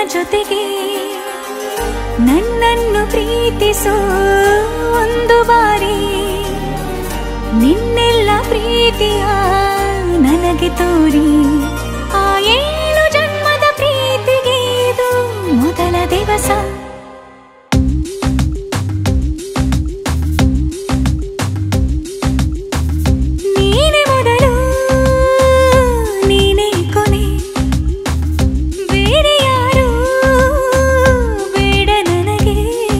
ಜೊತೆಗೆ ನನ್ನನ್ನು ಪ್ರೀತಿಸೋ ಒಂದು ಬಾರಿ ನಿನ್ನೆಲ್ಲ ಪ್ರೀತಿಯ ನನಗೆ ತೋರಿ ಆ ಏಳು ಜನ್ಮದ ಪ್ರೀತಿಗೆ ಇದು ಮೊದಲ ದಿವಸ ನೀನೆ ಮೊದಲು ನೀನೇ ಕೊನೆ ಬೇರೆ ಯಾರು ಬೇಡ ನನಗೆ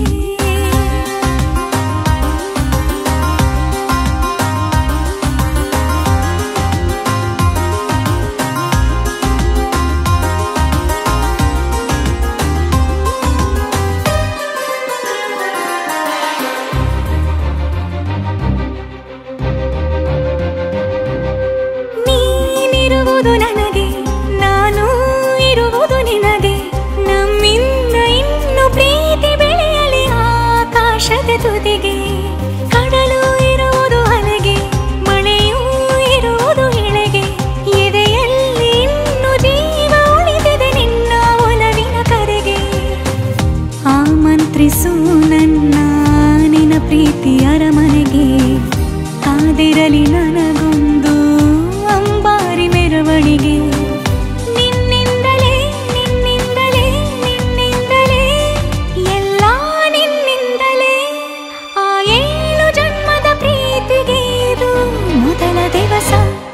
ನೀನಿರುವುದು ನನಗೆ ನಾನು ಇರುವುದು ನಿನಗೆ ನಮ್ಮಿಂದ ಇನ್ನು ಪ್ರೀತಿ ಬೆಳೆಯಲಿ ಆಕಾಶದ ತುದಿಗೆ ಕಡಲು ಇರುವುದು ಅಲೆಗೆ ಮಳೆಯೂ ಇರುವುದು ಎಳೆಗೆ ಎದೆಯಲ್ಲಿ ಇನ್ನು ಜೀವ ಉಳಿದಿದೆ ನಿನ್ನ ಒಲವಿನ ಕರೆಗೆ ಆಮಂತ್ರಿಸು ನನ್ನ ನಿನ ಪ್ರೀತಿ ಅರಮನೆಗೆ ಕಾದಿರಲಿ ನನಗೊಂದು ಅಂಬಾರಿ ಮೆರವಣಿಗೆ ನಿನ್ನಿಂದಲೇ ನಿನ್ನಿಂದಲೇ ನಿನ್ನಿಂದಲೇ ಎಲ್ಲ ನಿನ್ನಿಂದಲೇ ಆ ಏಳು ಜನ್ಮದ ಪ್ರೀತಿಗೆ ಇದು ಮೊದಲ ದಿವಸ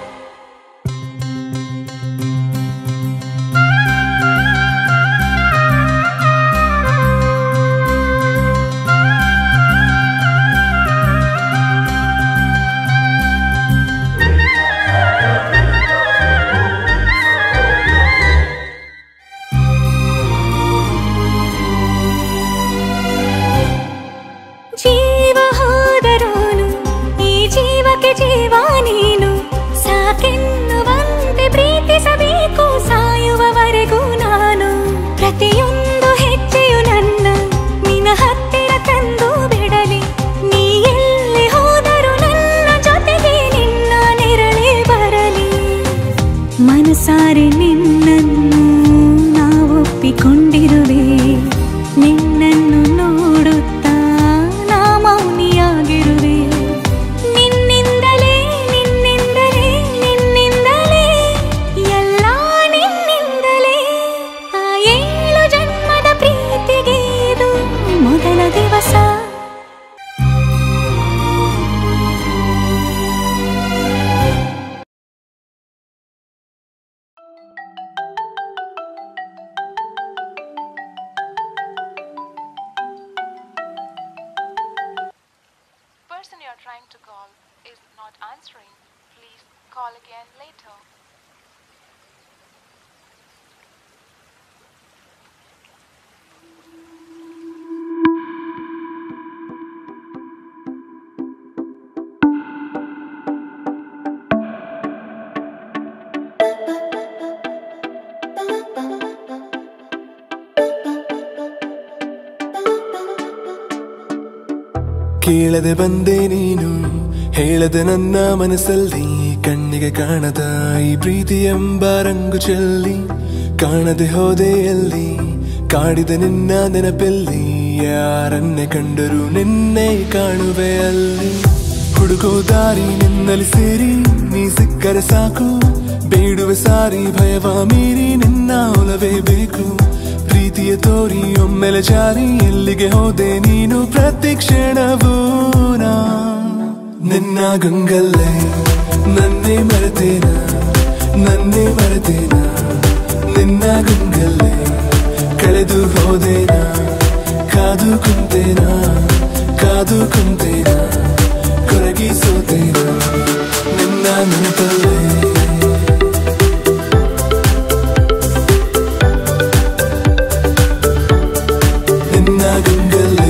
ಜೀವ ಹೋದರೋನು ಈ ಜೀವಕ್ಕೆ ಜೀವ ನೀನು ಸಾಕೆನ್ನುವಂತೆ ಪ್ರೀತಿಸಬೇಕು ಸಾಯುವವರೆಗೂ ನಾನು ಪ್ರತಿಯೊಂದು ಹೆಜ್ಜೆಯು ನನ್ನ ನಿನ್ನ ಹತ್ತಿರ ತಂದು ಬಿಡಲಿ ನೀ ಎಲ್ಲಿ ಹೋದರೂ ನನ್ನ ಜೊತೆಗೆ ನಿನ್ನ ನೆರಳೇ ಬರಲಿ ಮನಸಾರೆ ನಿನ್ನನ್ನು ನಾವೊಪ್ಪಿಕೊಂಡಿರುವೆ ನಿನ್ನನ್ನು ನೋಡುತ್ತಾ ನಾ ಮೌನಿಯಾಗಿರುವೆ ನಿನ್ನಿಂದಲೇ ನಿನ್ನಿಂದಲೇ ನಿನ್ನಿಂದಲೇ ಎಲ್ಲ ನಿನ್ನಿಂದಲೇ ಆ ಏಳು ಜನ್ಮದ ಪ್ರೀತಿಗೆ ಇದು ಮೊದಲ ದಿವಸ person you are trying to call is not answering. Please call again later. ಕೇಳದೆ ಬಂದೆ ನೀನು ಹೇಳದೆ ನನ್ನ ಮನಸ್ಸಲ್ಲಿ ಕಣ್ಣಿಗೆ ಕಾಣದ ಈ ಪ್ರೀತಿ ಎಂಬ ರಂಗು ಚೆಲ್ಲಿ ಕಾಣದೆ ಹೋದೆ ಎಲ್ಲಿ ಕಾಡಿದ ನಿನ್ನ ನೆನಪೆಲ್ಲಿ ಯಾರನ್ನೇ ಕಂಡರೂ ನಿನ್ನೆ ಕಾಣುವೆ ಅಲ್ಲಿ ಹುಡುಗೋ ದಾರಿ ನಿನ್ನಲ್ಲಿ ಸೇರಿ ನೀ ಸಿಕ್ಕರೆ ಸಾಕು ಬೇಡುವೆ ಸಾರಿ ಭಯವ ಮೀರಿ ನಿನ್ನ ಒಲವೇ ಬೇಕು ಪ್ರೀತಿಯ ತೋರಿ ಒಮ್ಮೆಲೆ ಜಾರಿ ಎಲ್ಲಿಗೆ ಹೋದೆ ನೀನು ಪ್ರತಿ ಕ್ಷಣವೂ ನಾ ನಿನ್ನ ಗಂಗಲ್ಲೇ ನನ್ನೇ ಮರೆತೇನ ನನ್ನೇ ಮರೆತೇನ ನಿನ್ನ ಗಂಗಲ್ಲೇ ಕಳೆದು ಹೋದೇನ ಕಾದು ಕುಂತೇನ ಕಾದು ಕುಂತೇನ ಕೊರಗಿ ಸೋತೇನ ನಿನ್ನ ನೆನಪಲ್ಲೇ ನಿನ್ನ ಗಂಗಲ್ಲೇ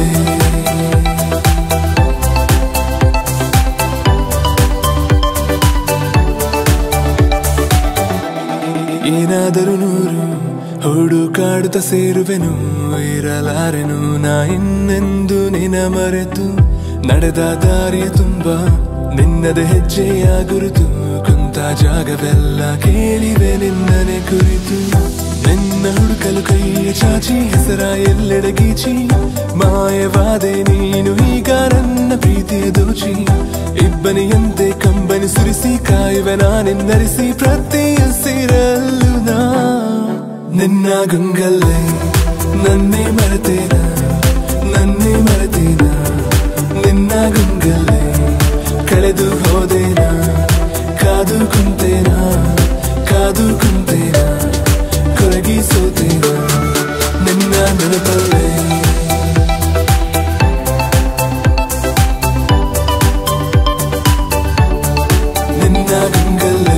ಏನಾದರೂ ನೂರು ಹುಡುಕಾಡುತ್ತ ಸೇರುವೆನು ಇರಲಾರೆನು ನಾ ಇನ್ನೆಂದು ನಿನ ಮರೆತು ನಡೆದ ದಾರಿಯ ತುಂಬ ನಿನ್ನದ ಹೆಜ್ಜೆಯ ಗುರುತು ಕುಂತ ಜಾಗವೆಲ್ಲ ಕೇಳಿವೆ ನಿನ್ನನೆ ಕುರಿತು ನಿನ್ನ ಹುಡುಕಲು ಕೈಯ ಚಾಚಿ ಹೆಸರ ಎಲ್ಲೆಡೆ ಗೀಚಿ ಮಾಯವಾದೆ ನೀನು ಈಗ ನನ್ನ ಪ್ರೀತಿಯ ದೋಚಿ ಇಬ್ಬನಿಯಂತೆ ಕಂಬನಿ ಸುರಿಸಿ ಕಾಯುವೆ ನಾನೆಂದರಿಸಿ ಪ್ರತಿ ಹಸಿರಲ್ಲೂ ನಾ ನಿನ್ನ ಗಂಗಲ್ಲೇ ನನ್ನೇ ಮರೆತೇನ ನನ್ನೇ ಮರೆತೇನ ನಿನ್ನ ಗಂಗಲ್ಲೇ ಕಳೆದು ಹೋದೇನಾ ಕಾದು ಕುಂತೇನಾ ಕಾದು ಕುಂತೇನಾ ಕೊರಗಿ ಸೋತೇನಾ ನಿನ್ನ ನೆನಪಲ್ಲೇ ನಿನ್ನ ಗಂಗಲ್ಲೇ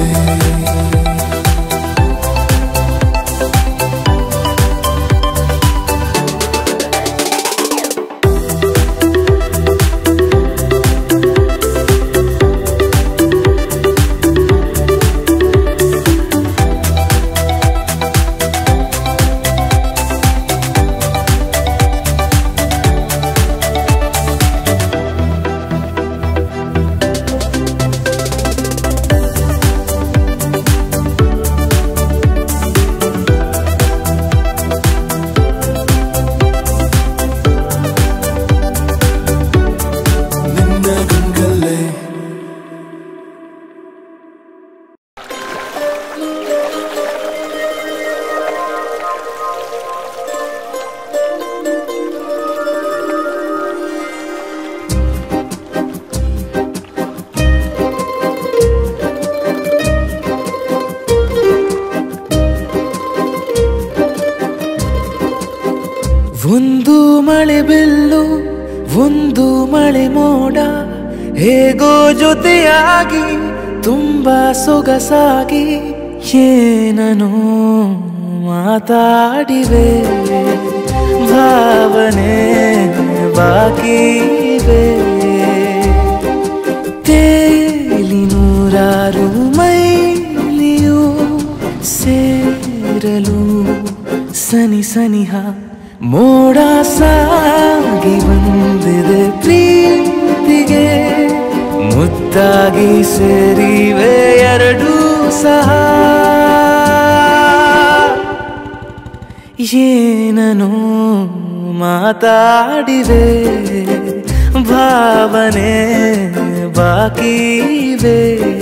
ನಿನ್ನ ಗಂಗಲ್ಲೇ ಒಂದು ಮಳೆ ಬೆಲ್ಲು ಒಂದು ಮಳೆ ಮೋಡ ಹೇಗೋ ಜೊತೆಯಾಗಿ ತುಂಬಾ ಸೊಗಸಾಗಿ ಏನನು ಮಾತಾಡಿವೆ ಭಾವನೆ ಬಾಕಿ ಇವೆ. ತೇಲಿ ನೂರಾರು ಮೈಲಿಯು ಸೇರಲು ಸನಿ ಸನಿಹ ಮೋಡ ಸಾಗಿ ಬಂದಿದೆ ಪ್ರೀತಿಗೆ ಮುದ್ದಾಗಿ ಸೇರಿವೆ ಎರಡೂ ಸಹ ಏನನು ಮಾತಾಡಿವೆ ಭಾವನೆ ಬಾಕಿ ಇವೆ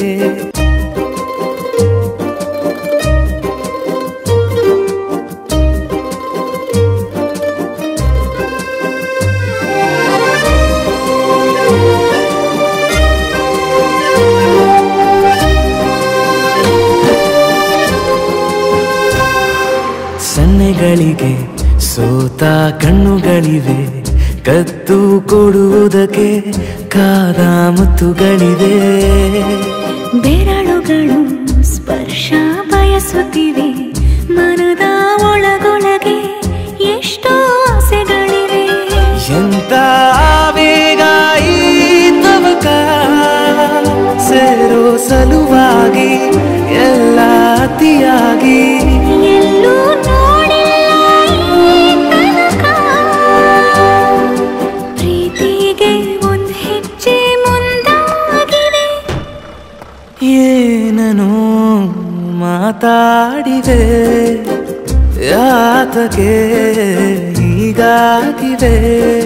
ಸನ್ನೆಗಳಿಗೆ ಸೋತ ಕಣ್ಣುಗಳಿವೆ ಕತ್ತು ಕೊಡುವುದಕ್ಕೆ ಕಾದ ಮುತ್ತುಗಳಿವೆ ಬೆರಳುಗಳು ಸ್ಪರ್ಶ ಬಯಸುತ್ತಿವೆ ಮನದ ಒಳಗೊಳಗೆ ಎಷ್ಟೋ ಆಸೆಗಳಿವೆ ಎಂತ ಆವೇಗ ಈ ತವಕ ಸೇರೋ ಸಲುವಾಗಿ ಎಲ್ಲ ಅತಿಯಾಗಿ ಎಲ್ಲೂ ನೋಡಿಲ್ಲ ಈ ತನಕ ಪ್ರೀತಿಗೆ ಒಂದ್ ಹೆಜ್ಜೆ ಮುಂದಾಗಿದೆ ಏನನು ಮಾತಾಡಿವೆ ಯಾತಕ್ಕೆ ಹೀಗಾಗಿವೆ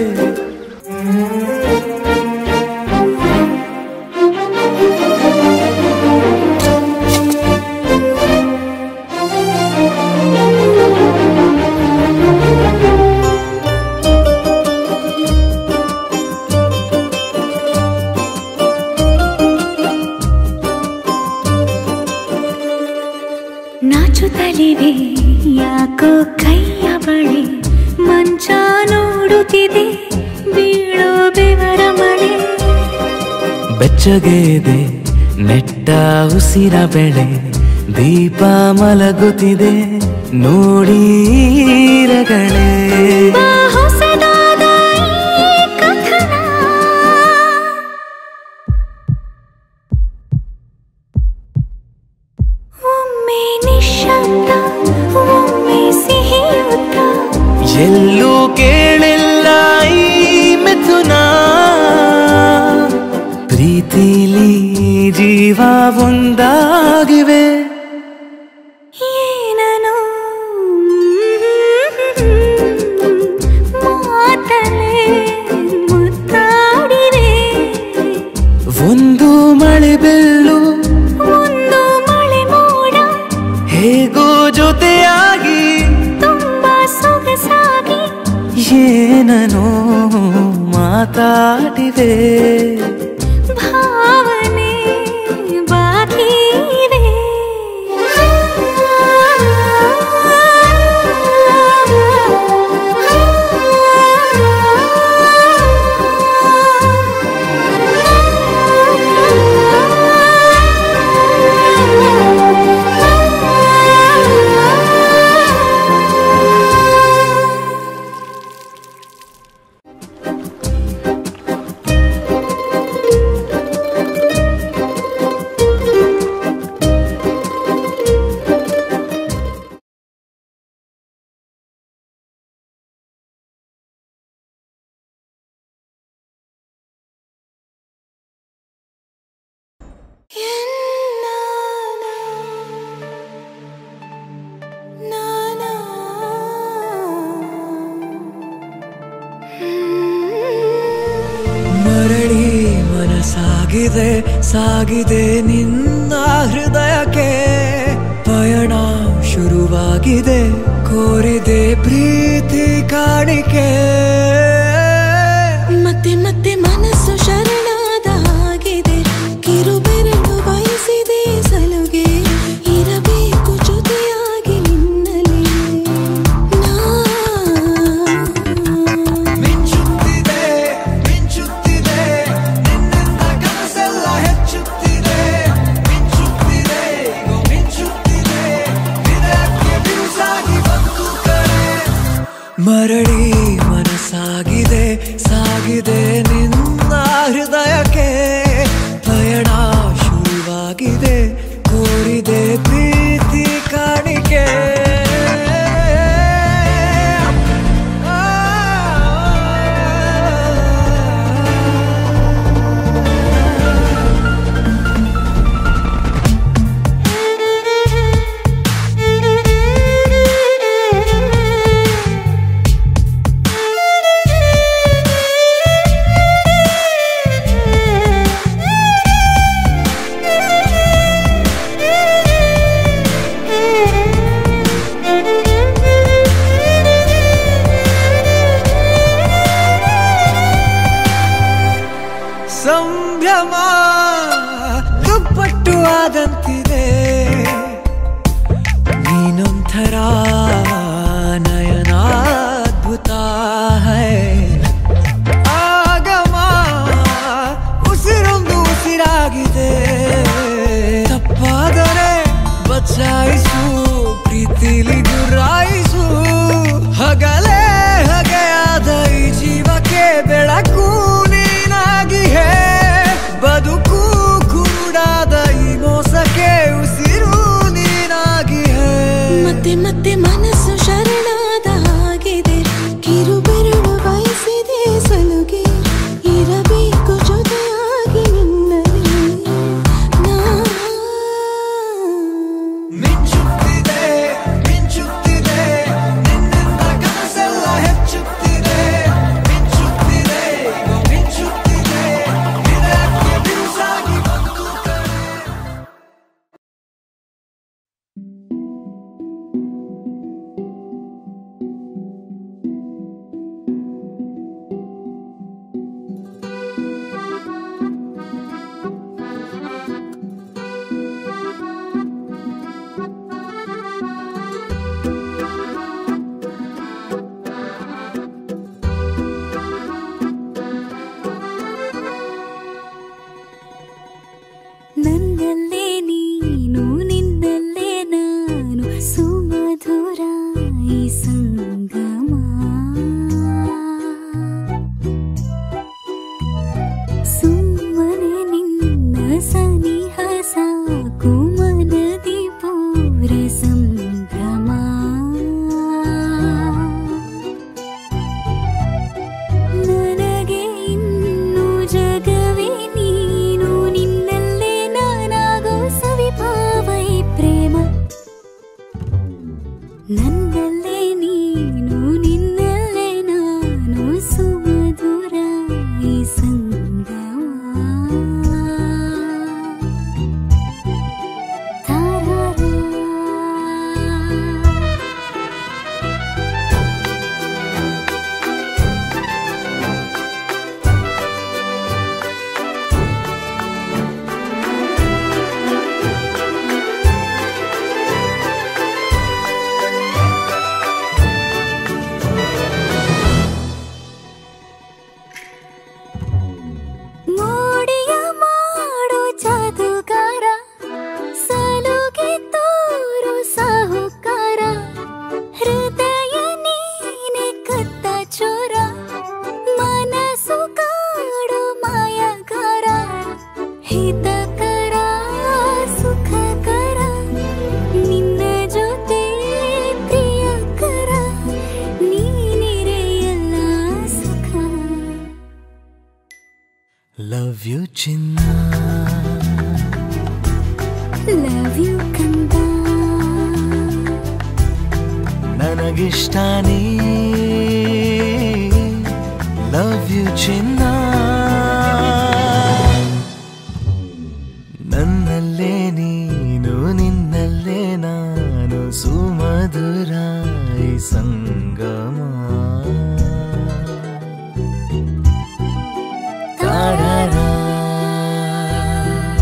ನಾಚುತ್ತಲಿವೆ ಯಾಕೋ ಕೈಯ ಬಳೆ ಮಂಚ ನೋಡುತ್ತಿದೆ ಬೀಳೋ ಬೆವರ ಮಳೆ ಬೆಚ್ಚಗೆದೆ ನೆಟ್ಟ ಉಸಿರ ಬೆಳೆ ದೀಪ ಮಲಗುತ್ತಿದೆ ನೋಡೀರಗಳೇ ಬಾ ಹೊಸದಾದ ಈ ಕಥನ ಒಮ್ಮೆ ನಿಶಬ್ದ ಒಮ್ಮೆ ಸಿಹಿಯುತ್ತ ಎಲ್ಲೂ ಕೇಳಿಲ್ಲ ಈ ಮಿಥುನ ಪ್ರೀತಿಲಿ ಜೀವ ಒಂದಾಗಿವೆ ಏನನು ಏನೇನೋ ಮಾತಾಡಿವೆ ಭಾವನೆ ಬಾಕಿ ಇದೆ ಮರಳಿ ಮನಸಾಗಿದೆ ಸಾಗಿದೆ ನಿನ್ನ ಹೃದಯಕ್ಕೆ ಪಯಣ ಶುರುವಾಗಿದೆ ಕೋರಿದೆ ಪ್ರೀತಿ ಕಾಣಿಕೆ ಮತ್ತೆ ಮತ್ತೆ ಮನಸ್ಸು ಶರಣಾದ ಹಾಗಿದೆ ಕಿರುಬೆರಳು ಬಯಸಿದೆ ಸಲುಗೆ ಇರಬೇಕು ಜೊತೆಯಾಗಿ ನಿನ್ನಲ್ಲಿ ನಾ ಮಿಂಚುತ್ತಿದೆ ಮಿಂಚುತ್ತಿದೆ ನಿನ್ನಿಂದ ಕನಸೆಲ್ಲ ಹೆಚ್ಚುತ್ತಿದೆ ಮಿಂಚುತ್ತಿದೆ ಈಗ ಮಿಂಚುತ್ತಿದೆ ಹೃದಯಕ್ಕೆ ಬಿರುಸಾಗಿ ಬಂತು ಕರೆ ಮರಳಿ ಮನಸ್ಸಾಗಿದೆ ಸಾಗಿದೆ ನಿನ್ನ ಹೃದಯಕ್ಕೆ ಪಯಣ ಶುರುವಾಗಿದೆ ಕೋರಿದೆ ಪ್ರೀತಿ ಕಾಣಿಕೆ ಸಂಭ್ರಮ ದುಪ್ಪಟ್ಟು ಆದಂತಿದೆ ನೀನೊಂಥರ ನಯನಾದ್ಭುತ ಹೈ ಆಗಮ ಉಸಿರೊಂದು ಉಸಿರಾಗಿದೆ ತಪ್ಪಾದರೆ ಬಚಾಯಿಸು ಪ್ರೀತಿಲಿ ಗುರಾಯಿಸು ಹಗಲೇ ಹಗೆಯಾದ ಈ ಜೀವಕ್ಕೆ ಬೆಳಕು ನೀನಾಗಿ ಹೇ ಬದುಕು ಕುರುಡಾದ ಈ ಮೋಸಕ್ಕೆ ಉಸಿರು ನೀನಾಗಿ ಹೇ ಮತ್ತೆ ಮತ್ತೆ ಮನಸ್ಸು ಶರಣಾದ ಹಾಗಿದೆ ಕಿರುಬೆರಳು ಬಯಸಿದೆ ಸಲುಗೆ ಇರಬೇಕು ಜೊತೆಯಾಗಿ ನಿನ್ನಲ್ಲಿ ನಾ ಮಿಂಚುತ್ತಿದೆ ಮಿಂಚುತ್ತಿದೆ ನಿನ್ನಿಂದ ಕನಸೆಲ್ಲ ಹೆಚ್ಚುತ್ತಿದೆ ಮಿಂಚುತ್ತಿದೆ ಈಗ ಮಿಂಚುತ್ತಿದೆ ಹೃದಯಕ್ಕೆ ಬಿರುಸಾಗಿ ಬಂತು ಕರೆ ಲವ್ ಯು ಚಿನ್ನ ಲವ್ ಯು ಕಂದ ನನಗಿಷ್ಟ ನೀ ಲವ್ ಯು ಚಿನ್ನ ನನ್ನಲ್ಲೇ ನೀನು ನಿನ್ನಲ್ಲೇ ನಾನು ಸುಮಧುರ ಈ ಸಂಗಮ ತಾರಾರ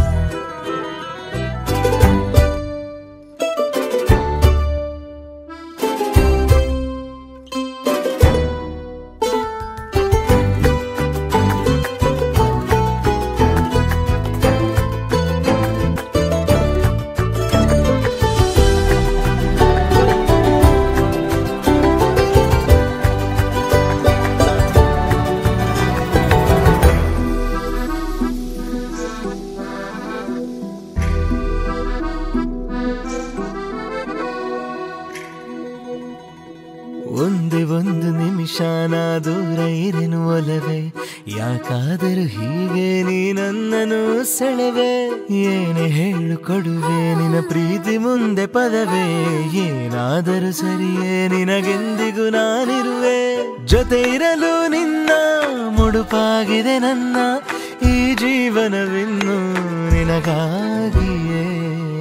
ಒಂದೇ ಒಂದು ನಿಮಿಷ ನಾ ದೂರ ಇರೆನು ಒಲವೆ ಯಾಕಾದರೂ ಹೀಗೆ ನೀ ನನ್ನನ್ನು ಸೆಳೆವೆ ಏನೇ ಹೇಳು ಕೊಡುವೆ ನಿನ್ನ ಪ್ರೀತಿ ಮುಂದೆ ಪದವೇ ಏನಾದರೂ ಸರಿಯೇ ನಿನಗೆಂದಿಗೂ ನಾನಿರುವೆ ಜೊತೆ ಇರಲು ನಿನ್ನ ಮುಡುಪಾಗಿದೆ ನನ್ನ ಈ ಜೀವನವಿನ್ನು ನಿನಗಾಗಿಯೇ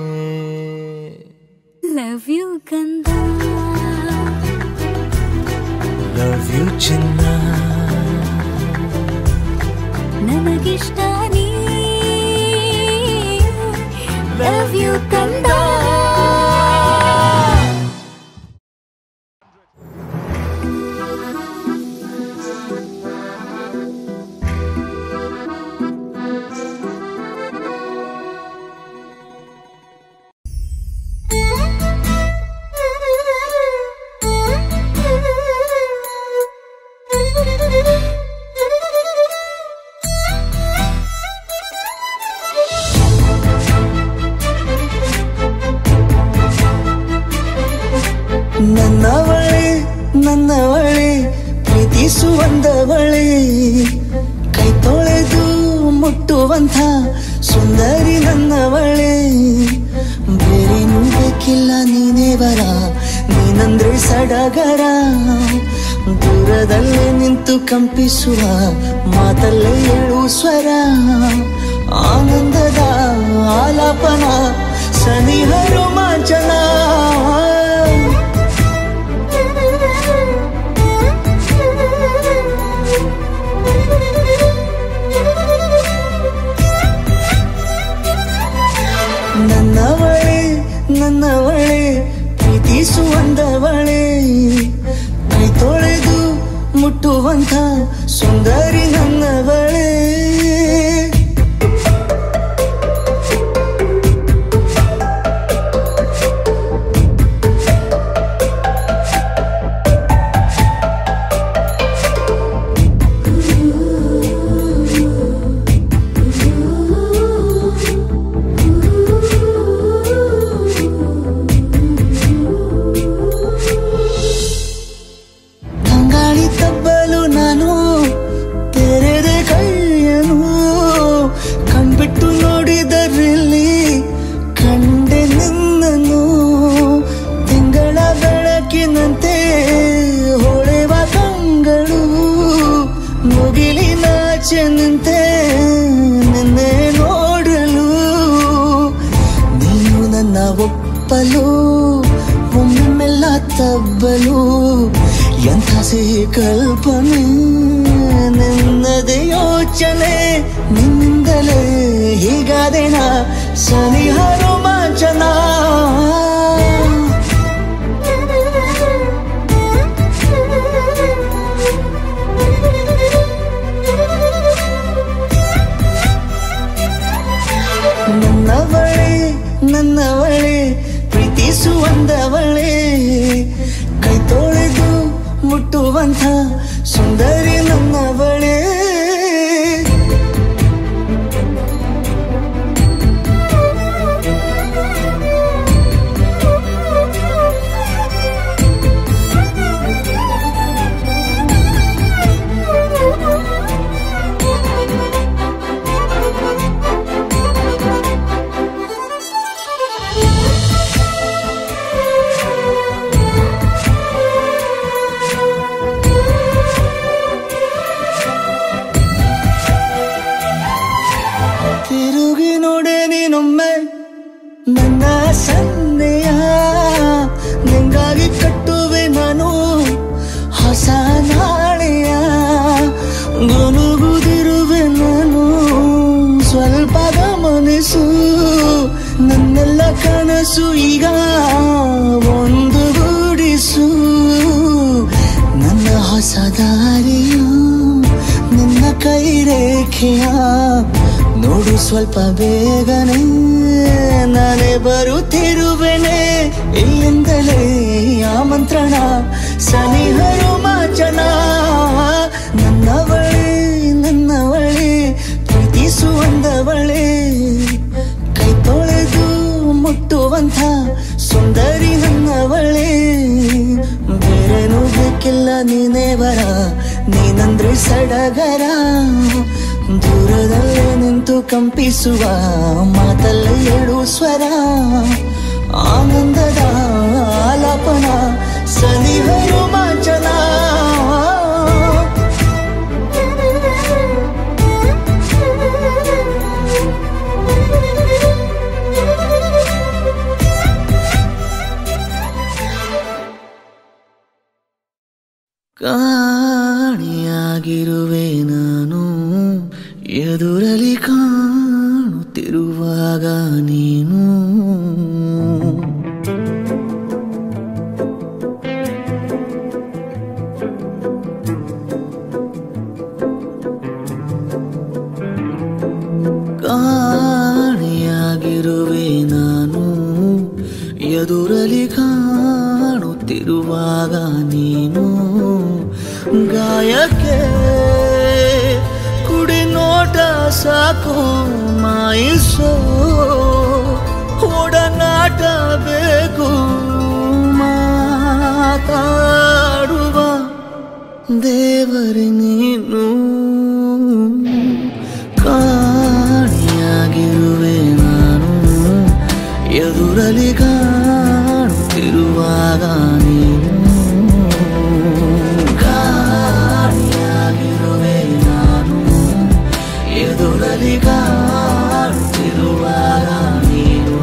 ಲವ್ ಯು ಕಂದ ಲವ್ ಯು ಚಿನ್ನ ನನಗಿಷ್ಟ ನೀ ಲವ್ ಯು ಕಂದ ನನ್ನವಳೆ ನನ್ನವಳೆ ಪ್ರೀತಿಸುವಂದವಳೆ ಕೈ ತೊಳೆದು ಮುಟ್ಟುವಂಥ ಸುಂದರಿ ನನ್ನವಳೆ ಬೇರೇನೂ ಬೇಕಿಲ್ಲ ನೀನೇ ಬರ ನೀನಂದ್ರೆ ಸಡಗರ ದೂರದಲ್ಲೇ ನಿಂತು ಕಂಪಿಸುವ ಮಾತಲ್ಲೇ ಏಳು ಸ್ವರ ಆನಂದದ ಆಲಾಪನ ಸನಿಹ ರೋಮಾಂಚನ ನನ್ನವಳೆ ನನ್ನವಳೆ ಪ್ರೀತಿಸುವಂದವಳೆ ಕೈ ತೊಳೆದು ಮುಟ್ಟುವಂಥ ಸುಂದರಿ ನನ್ನವಳೆ ತಂಗಾಳಿ ತಬ್ಬಲು ನಾನು ತೆರೆದೆ ಕೈಯನು ಕಣ್ಬಿಟ್ಟು ನೋಡಿದರಲ್ಲಿ ಕಂಡೆ ನಿನ್ನನು ತಿಂಗಳ ಬೆಳಕಿನಂತೆ ಹೊಳೆವ ಕಂಗಳು ಮುಗಿಲಿನಾಚೆ ನಿಂತೆ ನಿನ್ನೆ ನೋಡಲು ನೀನು ನನ್ನ ಒಪ್ಪಲು ಒಮ್ಮೆಲ್ಲ ತಬ್ಬಲು ಎಂಥ ಸಿಹಿ ಕಲ್ಪನೆ ನಿನ್ನದೇ ಯೋಚನೆ ನಿನ್ನಿಂದಲೇ ಹೀಗಾದೆನ ಸನಿಹ ರೋಮಾಂಚನ ನನ್ನವಳೆ ನನ್ನವಳೆ ಪ್ರೀತಿಸುವಂದವಳೆ ಕೈ ತೊಳೆದು ಮುಟ್ಟುವಂಥ ಸುಂದರಿ ನನ್ನವಳೆ ನೀನೊಮ್ಮೆ ನನ್ನ ಸಂದೇಹ ನಿಂಗಾಗಿ ಕಟ್ಟುವೆ ನಾನು ಹೊಸ ನಾಳೆಯ ಗುನುಗುದಿರುವೆ ನಾನು ಸ್ವಲ್ಪ ಗಮನಿಸು ನನ್ನೆಲ್ಲ ಕನಸು ಈಗ ಒಂದು ಗೂಡಿಸು ನನ್ನ ಹೊಸ ದಾರಿಯ ನಿನ್ನ ಕೈ ರೇಖೆಯ ನೋಡು ಸ್ವಲ್ಪ ಬೇಗನೆ ನಾನೇ ಬರುತ್ತಿರುವೆನೆ ಇಲ್ಲಿಂದಲೇ ಆಮಂತ್ರಣ ಸನಿಹ ರೋಮಾಂಚನ ನನ್ನವಳೆ ನನ್ನವಳೆ ಪ್ರೀತಿಸುವಂದವಳೆ ಕೈ ತೊಳೆದು ಮುಟ್ಟುವಂಥ ಸುಂದರಿ ನನ್ನವಳೆ ಬೇರೇನು ಬೇಕಿಲ್ಲ ನೀನೇ ಬರ ನೀನಂದ್ರೆ ಸಡಗರ ದೂರದಲ್ಲೇ ನಿಂತು ಕಂಪಿಸುವ ಮಾತಲ್ಲಿ ಏಳು ಸ್ವರ ಆನಂದದ ಆಲಾಪನ ಸನಿಹ ರೋಮಾಂಚನ ಕಾಣಿಯಾಗಿರುವೆ ನಾನು ಎದುರಲಿ ಕಾಣುತ್ತಿರುವಾಗ ನೀನು ಕಾಣಿಯಾಗಿರುವೆ ನಾನು ಎದುರಲಿ ಕಾಣುತ್ತಿರುವಾಗ ನೀನು ಗಾಯಕ್ಕೆ ಕುಡಿ ನೋಟ ಸಾಕು ಮಾಯಿಸೋ ಒಡನಾಟ ಬೇಕು ಮಾತಾಡುವ ದೇವರೇ ನೀನು ಕಾಣಿಯಾಗಿರುವೆ ನಾನು ಎದುರಲಿ ಕಾಣುತ್ತಿರುವಾಗ ನೀನು ಕಾಣಿಯಾಗಿರುವೆ ನಾನು ಎದುರಲಿ ಕಾಣುತ್ತಿರುವಾಗ ನೀನು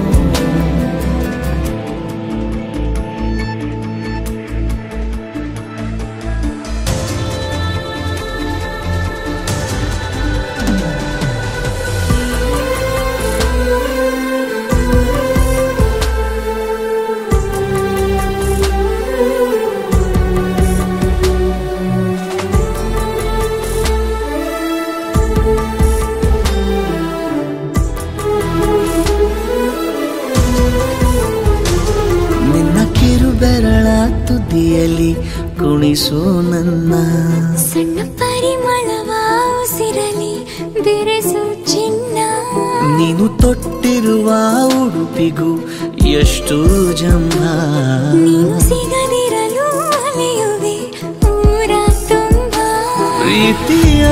ನಿನ್ನ ಕಿರು ಬೆರಳ ತುದಿಯಲ್ಲಿ ಕುಣಿಸು ನನ್ನ ಸಣ್ಣ ಪರಿಮಳವ ಉಸಿರಲಿ ಬೆರೆಸು ಚಿನ್ನ ನೀನು ತೊಟ್ಟಿರುವ ಉಡುಪಿಗೂ ಎಷ್ಟು ಜಂಭ ನೀನು ಸಿಗದಿರಲು ಅಲೆಯುವೆ ಊರ ತುಂಬ ಪ್ರೀತಿಯ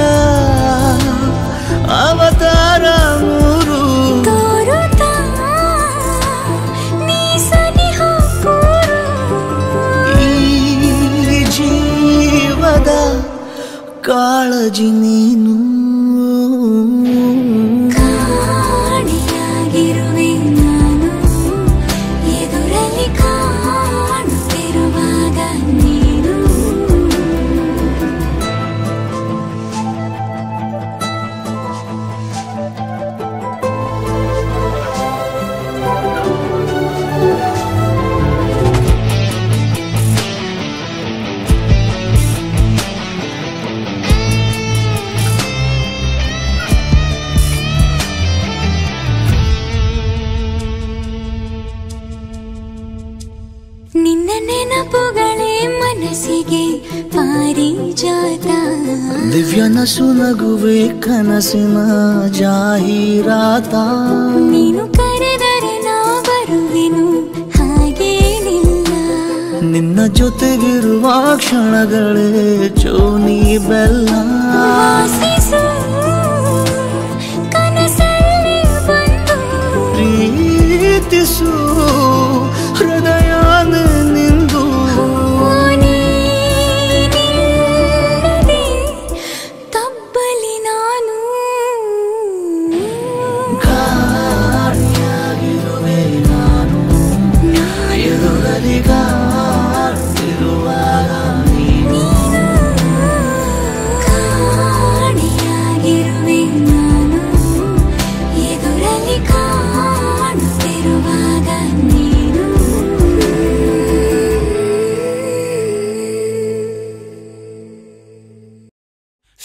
ಅವತಾರ ಮೂರು ತೋರುತ್ತಾ ನೀ ಸನಿಹ ಕೂರು ಈ ಜೀವದ ಕಾಳಜಿ ನೀನು ಕಾಣಿಯಾಗಿರುವೆ ನಾನು ಎದುರಲ್ಲಿ ಕಾಣುತ್ತಿರುವಾಗ ನೀನು ನಿನ್ನ ನೆನಪುಗಳೇ ಮನಸ್ಸಿಗೆ ಪಾರಿಜಾತ ದಿವ್ಯ ನಸು ನಗುವೆ ಕನಸಿನ ಜಾಹೀರಾತ ನೀನು ಕರೆದರೆ ನಾ ಬರುವೆನು ಹಾಗೇನಿಲ್ಲ ನಿನ್ನ ಜೊತೆಗಿರುವ ಕ್ಷಣಗಳೇ ಚೋನಿ ಬೆಲ್ಲ ವಾಸಿಸು ಕನಸಲ್ಲಿ ಬಂದು ಪ್ರೀತಿಸು ಹೃದಯ ನಿಂದು ನೀನಿಲ್ಲದೆ ತಬ್ಬಲಿ ನಾನು ಕಾಣಿಯಾಗಿರುವೆ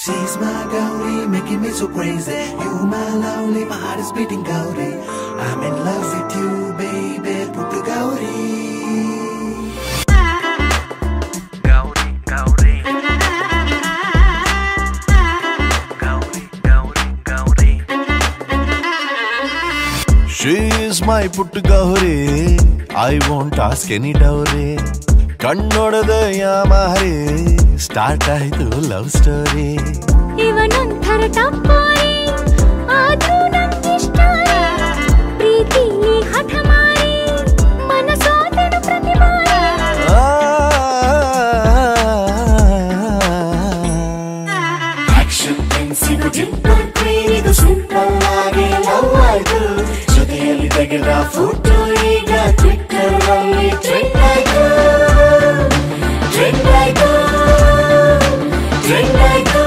She's my Gauri, making me so crazy. You my lovely, my heart is beating Gauri. I'm in love with you, baby, Puttu Gauri. Gauri, Gauri. Gauri, Gauri, Gauri. She is my put Gauri I want ask any dowry ಕಣ್ಣೊಡೆದ ಯಾಮಾರಿ start ಆಯ್ತು love story ಇವನೊಂಥರ ಟಪ್ಪೋರಿ ಆದ್ರೂ ನಂಗಿಷ್ಟಾರಿ ಪ್ರೀತಿಲಿ ಹಠ ಮಾರಿ ಮನಸೋದನು ಪ್ರತಿ ಬಾರಿ ಆಕ್ಷನ್ ಪೆನ್ಸಿಗೂ ಟಿಂಪಲ್ ಕ್ವೀನ್ ಇದು ಸಿಂಪಲ್ ಆಗಿ ಲವ್ ಆಯ್ತು ಜೊತೆಯಲ್ಲಿ ತೆಗೆದ ಫೋಟೋ ಈಗ ಟ್ವಿಟ್ಟರ್ ಅಲ್ಲಿ ಟ್ರೆಂಡ್ ಆಯ್ತು ಟ್ರೆಂಡ್ ಆಯ್ತು ಟ್ರೆಂಡ್ ಆಯ್ತು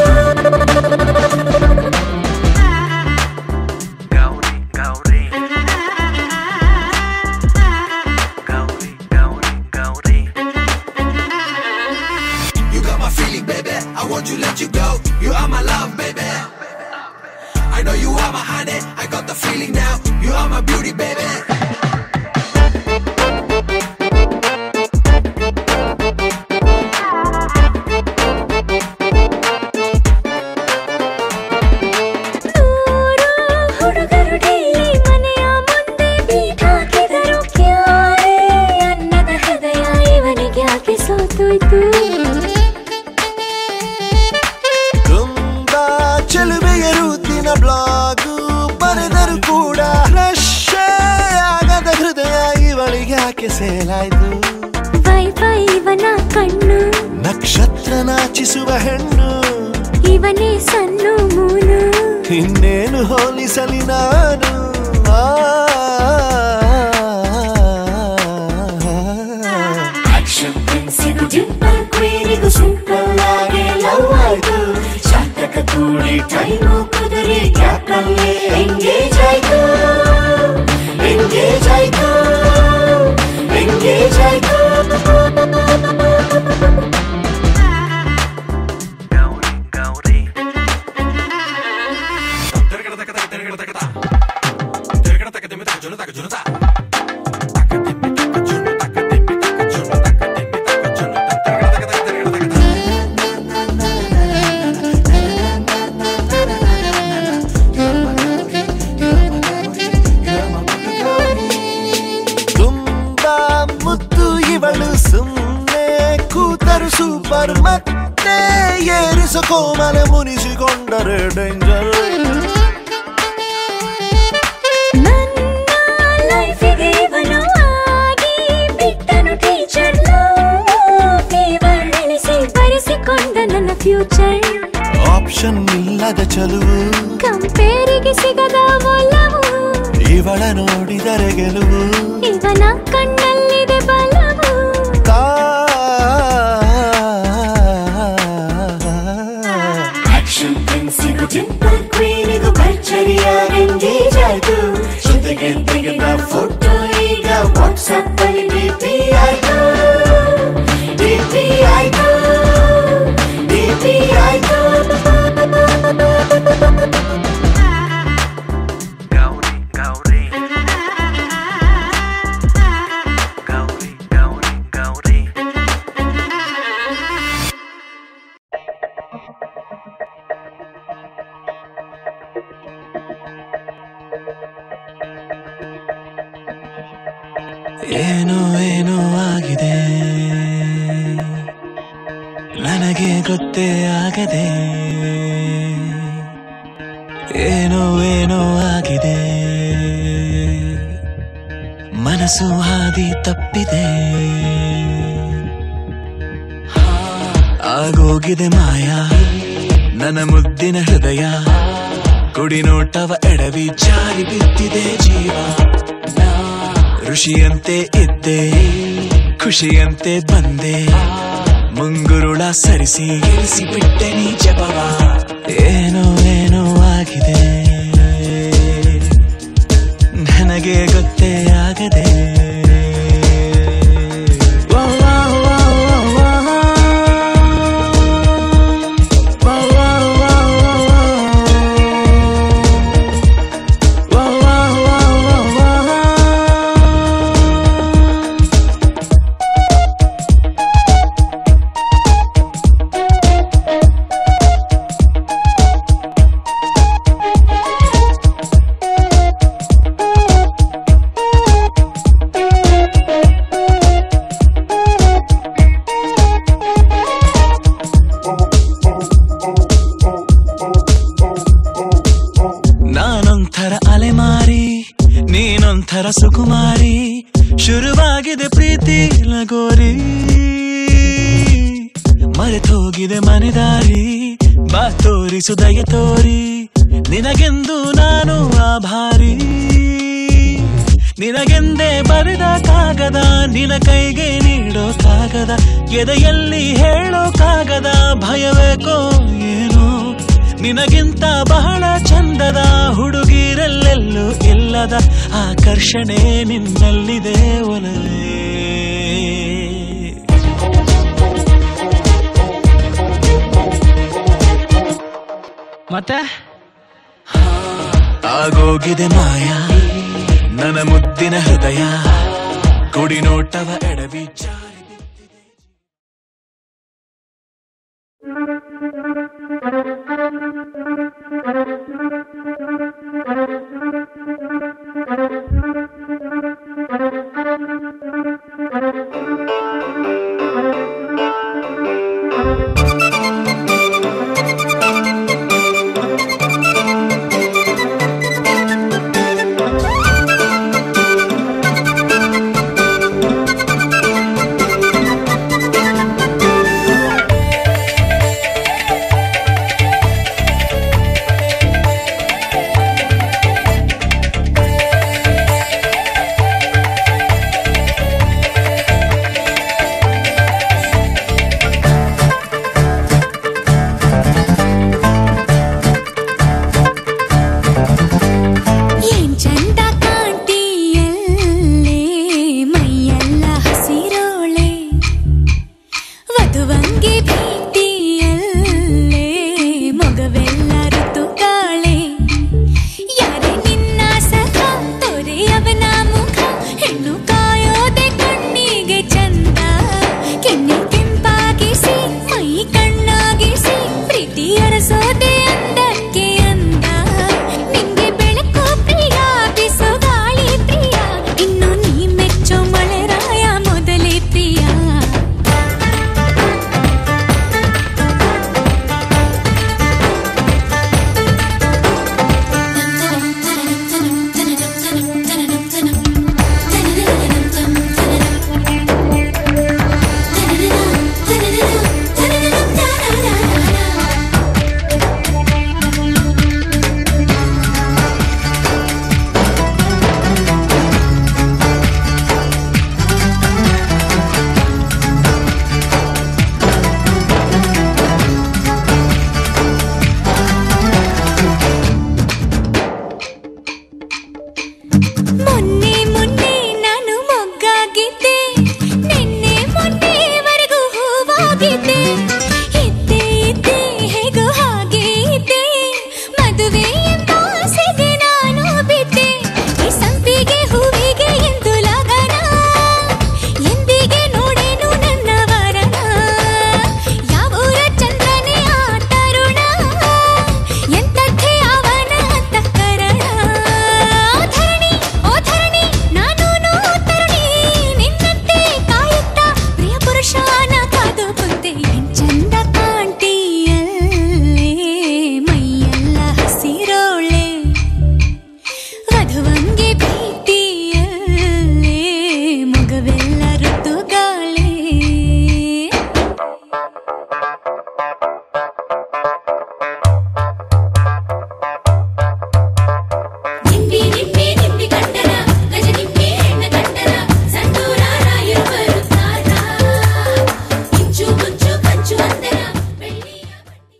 Gauri, Gauri. Gauri, Gauri, Gauri. You got my feeling, baby. I want to let you go. You are my love, baby. I know you are my honey. I got the feeling now. You are my beauty, baby. ನೂರು ಹುಡುಗರು daily ಮನೆಯ ಮುಂದೆ beet ಹಾಕಿದರು ಕ್ಯಾರೆ ಅನ್ನದ ಹೃದಯ ಇವನಿಗೆ ಯಾಕೆ ಸೋತೋಯ್ತು ತುಂಬಾ ಚೆಲುವೆಯ ರೂತಿನ ಬ್ಲಾಗು ಬರೆದರು ಕೂಡ ರಶ್ಯೇ ಆಗದ ಹೃದಯ ಇವಳಿಗೆ ಯಾಕೆ ಸೇಲಾಯ್ತು ವೈಫೈ ಇವನ ಕಣ್ಣು ನಕ್ಷತ್ರ ನಾಚಿಸುವ ಹೆಣ್ಣು ಇವನೇ ಸಣ್ಣ ಮೂನು ಇನ್ನೇನು ಹೋಲಿಸಲಿ ನಾನು ಆಕ್ಷನ್ ಪೆನ್ಸಿಗೂ ಟಿಂಪಲ್ ಕ್ವೀನಿಗೂ ಸಿಂಪಲ್ ಆಗಿ ಲವ್ ಆಯ್ತು ಶಾತಕ ಕೂಡಿ ಟೈಮು ಕುದುರಿ ಗ್ಯಾಪಲ್ಲಿ ಎಂಗೇಜ್ ಆಯ್ತು ಎಂಗೇಜ್ ಆಯ್ತು ಎಂಗೇಜ್ ಆಯ್ತು Gauri, Gauri. ತುಂಬಾ ಮುದ್ದು ಇವಳು ಸುಮ್ಮನೆ ಕೂತರು ಸೂಪರ್ ಮತ್ತೆ ಏರಿಸ ಕೋಮಲ ಮುನಿಸಿಕೊಂಡರೆ ಡೇಂಜರ್ ನನ್ನ ಲೈಫಿಗೆ ಇವನು ಆಗಿ ಬಿಟ್ಟನು ಟೀಚರ್ ಫೇವರ್ ಇಳಿಸಿ ಬರೆಸಿಕೊಂಡ ನನ್ನ ಫ್ಯೂಚರ್ ಆಪ್ಷನ್ ಇಲ್ಲದ ಚಲುವು ಕಂಪೇರಿಗೆ ಸಿಗದ ಒಲವು ಇವಳ ನೋಡಿದರೆ ಗೆಲುವು ಇವನ ಕಣ್ಣಲ್ಲಿದೆ ಬಲವು ಆಕ್ಷನ್ ಪೆನ್ಸಿಗೂ ಟಿಂಪಲ್ ಕ್ವೀನಿಗೂ ಭರ್ಜರಿಯಾಗಿ ಎಂಗೇಜ್ ಆಯ್ತು ಜೊತೆಗೆ ತೆಗೆದ ಫೋಟೋ ಈಗ ವಾಟ್ಸಪ್ ಅಲ್ಲಿ ಡಿಪಿ ಆಯ್ತು ಡಿಪಿ ಆಯ್ತು ಡಿಪಿ ಆಯ್ತು Gauri, Gauri. Gauri, Gauri, Gauri. ಏನೋ ಏನೋ ಆಗಿದೆ ನನಗೆ ಗೊತ್ತೇ ಆಗದೆ ಏನೋ ಏನೋ ಆಗಿದೆ ಮನಸ್ಸು ಹಾದಿ ತಪ್ಪಿದೆ ಆಗೋಗಿದೆ ಮಾಯ ನನ್ನ ಮುದ್ದಿನ ಹೃದಯ ಕುಡಿ ನೋಟವ ಎಡವಿ ಜಾರಿ ಬಿದ್ದಿದೆ ಜೀವ ಋಷಿಯಂತೆ ಇದ್ದೆ ಖುಷಿಯಂತೆ ಬಂದೆ ಮುಂಗುರುಳ ಸರಿಸಿ ಇಳಿಸಿ ಬಿಟ್ಟೆ ನೀ ಜಪವ ಏನೋ ಏನೋ ಆಗಿದೆ ನನಗೆ ಗೊತ್ತೇ ಆಗದೆ ವಾ, ವಾ, ವಾ, ವಾ, ವಾ. ವಾ, ವಾ, ಥರ ಸುಕುಮಾರಿ ಶುರುವಾಗಿದೆ ಪ್ರೀತಿ ಲಗೋರಿ ಮರೆತೋಗಿದೆ ಮನೆದಾರಿ ಬಾ ತೋರಿಸು ದಯ ತೋರಿ ನಿನಗೆಂದು ನಾನು ಆಭಾರಿ ನಿನಗೆಂದೇ ಬರೆದ ಕಾಗದ ನಿನ ಕೈಗೆ ನೀಡೋ ಕಾಗದ ಎದೆಯಲ್ಲಿ ಹೇಳೋ ಕಾಗದ ಭಯವೇಕೋ ಏನೋ ನಿನಗಿಂತ ಬಹಳ ಚಂದದ ಹುಡುಗಿರಲ್ಲೆಲ್ಲೂ ಇಲ್ಲದ ಆಕರ್ಷಣೆ ನಿನ್ನಲ್ಲಿದೆ ಒಲವೇ ಮತ್ತೆ ಆಗೋಗಿದೆ ಮಾಯ ನನ್ನ ಮುದ್ದಿನ ಹೃದಯ ಕುಡಿ ನೋಟವ ಎಡಬೀಜ ಏನ್ ಚಂದ ಕಾಣ್ತೀಯಲ್ಲೇ ಮೈಯೆಲ್ಲ ಹಸಿರೋಳೆ ವಧುವಂಗೆ ಭೀತಿಯಲ್ಲೇ ಮಗವೆಲ್ಲ ಋತುಗಾಳೆ ಯಾರೇ ನಿನ್ನ ಸಖ ತೊರೆ ಅವನ ಮುಖ ಹೆಣ್ಣು ಕಾಯೋದೆ ಕಣ್ಣಿಗೆ ಚಂದ ಕೆನ್ನೆ ಕೆಂಪಾಗಿಸಿ ಮೈ ಕಣ್ಣಾಗಿಸಿ ಪ್ರೀತಿ ಅರಸೋದೆ ಅಂದಕ್ಕೆ ಅಂದ ನಿಂಗೆ ಬೆಳಕು ಪ್ರಿಯ ಬಿಸು ಗಾಳಿ ಪ್ರಿಯ ಇನ್ನು ನೀ ಮೆಚ್ಚೋ ಮಳೆರಾಯ ಮೊದಲೇ ಪ್ರಿಯ ಮೊನ್ನೆ ಮೊನ್ನೆ ನಾನು ಮೊಗ್ಗಾಗಿದ್ದೆ ನಿನ್ನೆ ಮೊನ್ನೆವರೆಗೂ ಹೂವಾಗಿದ್ದೆ ಇದ್ದೆ ಇದ್ದೆ ಹೇಗೋ ಹಾಗೆ ಇದ್ದೆ ಮದುವೆ ಎಂಬ ಆಸೆಗೆ ನಾನು ಬಿದ್ದೆ ಈ ಸಂಪಿಗೆ ಹೂವಿಗೆ ಎಂದು ಲಗನ ಎಂದಿಗೆ ನೋಡೇನು ನನ್ನ ವರನ ಯಾವೂರ ಚಂದ್ರನೇ ಆ ತರುಣ ಎಂತಕ್ಕೆ ಅವನ ಅಂತಃಕರಣ ಧರಣಿ ಓ ಧರಣಿ ನಾನು ತರುಣಿ ನಿನ್ನಂತೆ ಕಾಯುತ್ತಾ ಪ್ರಿಯ ಪುರುಷನ ಕಾದು ಕುಂತೆ ಏನ್ ಚಂದ ಕಾಣ್ತೀಯಲ್ಲೇ ಮೈಯೆಲ್ಲ ಹಸಿರೋಳೆ ವಧುವಂಗೆ ಭೀತಿಯಲ್ಲೇ ಮಗವೆಲ್ಲ ಋತುಗಾಳೆ ನಿಂಬಿ ನಿಂಬಿ ನಿಂಬಿ ಕಂಡರ ಗಜ ನಿಂಬಿ ಹೆಣ್ಣ ಕಂಡರ ಸಂಡೂರ ರಾಯರು ಬರುತ್ತಾರ ಇಂಚು ಮುಂಚು ಕಂಚು ಅಂದರ ಬೆಳ್ಳಿಯ ಬಂಡಿ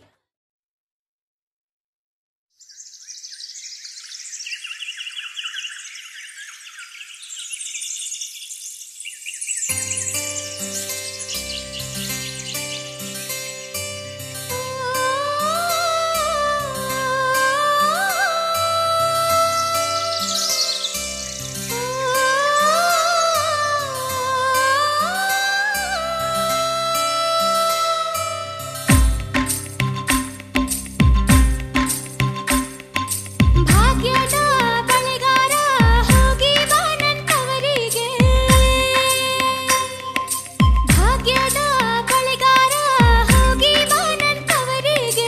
ಭಾಗ್ಯದ ಬಳೆಗಾರ ಹೋಗಿ ಬಾನಂತವರಿಗೆ ಭಾಗ್ಯದ ಬಳೆಗಾರ ಹೋಗಿ ಬಾನಂತವರಿಗೆ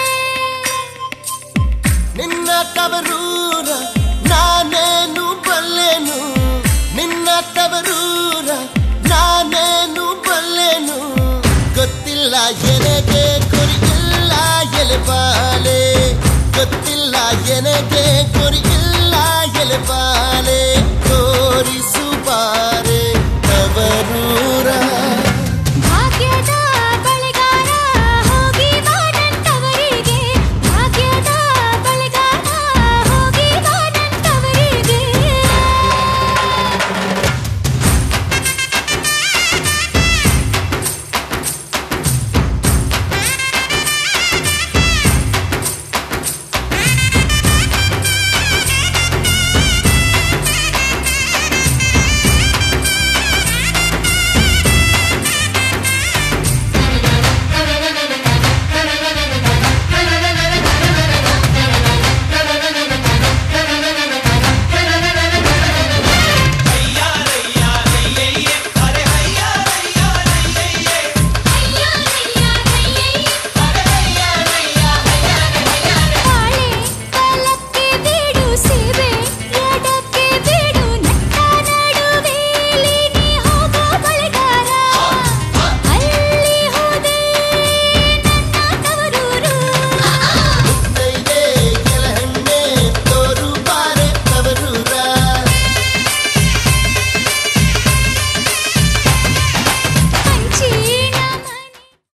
ನಿನ್ನ ತವರೂರ ನಾನೇನು ಬಲ್ಲ ಎನೆಗೆ ಗುರಿ ಇಲ್ಲ ಎಲೆಬಾ